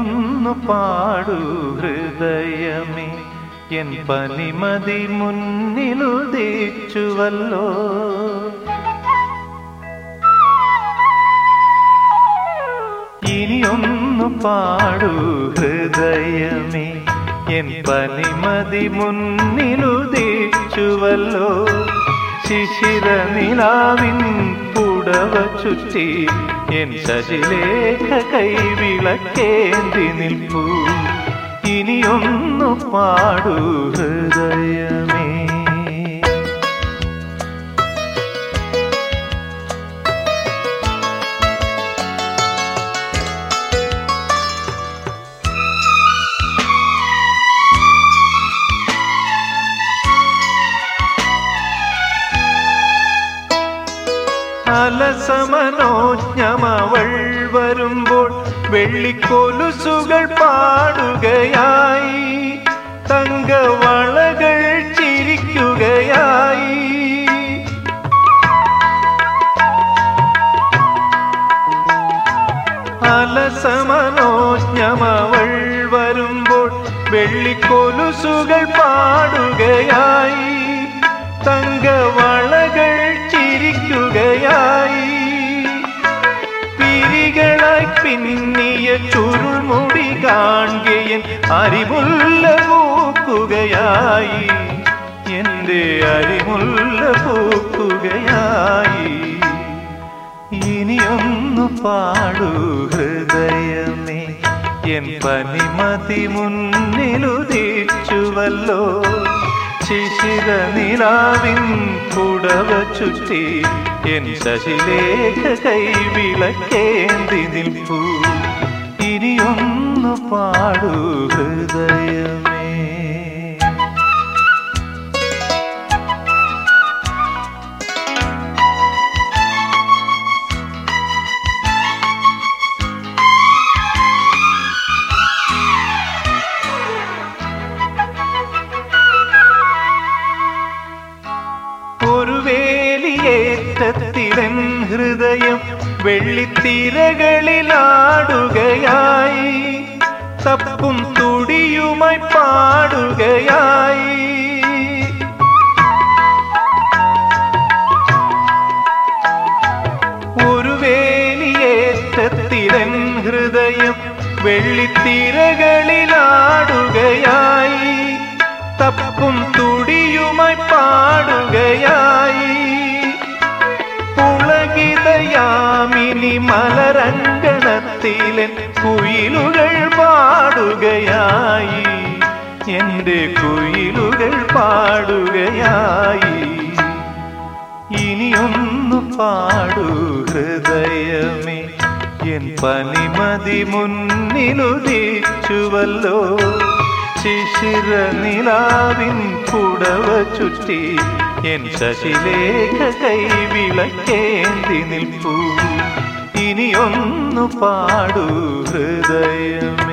ഇനിയൊന്നു പാടൂ ഹൃദയമേ എൻ പനിമതി മുന്നിലുദിച്ചുവല്ലോ ഇനിയൊന്നു പാടൂ ഹൃദയമേ എൻ പനിമതി മുന്നിലുദിച്ചുവല്ലോ ശിശിര നിലാവിൻ പുടവ ചുറ്റി എൻ ശശിലേഖ കൈവിളക്കേന്തി നിൽപ്പൂ ഇനിയൊന്നു പാടൂ ഹൃദയമേ അലസമനോജ്ഞമവൾ വരുമ്പോൾ വെള്ളിക്കൊലുസുകൾ പാടുകയായി തങ്കവളകൾ ചിരിക്കുകയായി അലസമനോജ്ഞമവൾ വരുമ്പോൾ വെള്ളിക്കൊലുസുകൾ പാടുകയായി തങ്കവളകൾ ചിരിക്കുകയായി പിരികളായി പിന്നിയ ചുരുൾമുടി കാണുകയൻ അരിമുല്ല പൂക്കുകയായി എൻ്റെ അരിമുല്ല പൂക്കുകയായി ഇനിയൊന്നു പാടൂ ഹൃദയമേ എൻ പനിമതി മുന്നിലുദിച്ചുവല്ലോ ശിശിര നിലാവിൻ പുടവ ചുറ്റി എൻ ശശിലേഖ കൈവിളക്കേന്തി നിൽപ്പൂ ഇനിയൊന്നു പാടൂ ഹൃദയമേ ഒരു വേലിയേറ്റത്തിലൻ ഹൃദയം വെള്ളിത്തിരകളിലാടുകയായി തപ്പും തുടിയുമായി പാടുകയായി ഒരു വേലിയേറ്റത്തിലൻ ഹൃദയം വെള്ളിത്തിരകളിലാടുകയായി തപ്പും തുടിയുമായി പാടുകയായി പുളകിതയാമിനി മലരങ്കണത്തിലെ കുയിലുകൾ പാടുകയായി എൻ്റെ കുയിലുകൾ പാടുകയായി ഇനിയൊന്നു പാടൂ ഹൃദയമേ എൻ പനിമതി മുന്നിലുദിച്ചുവല്ലോ ശിശിര നിലാവിൻ പുടവ ചുറ്റി എൻ ശശിലേഖ കൈവിളക്കേന്തി നിൽപ്പൂ ഇനിയൊന്നു പാടൂ ഹൃദയമേ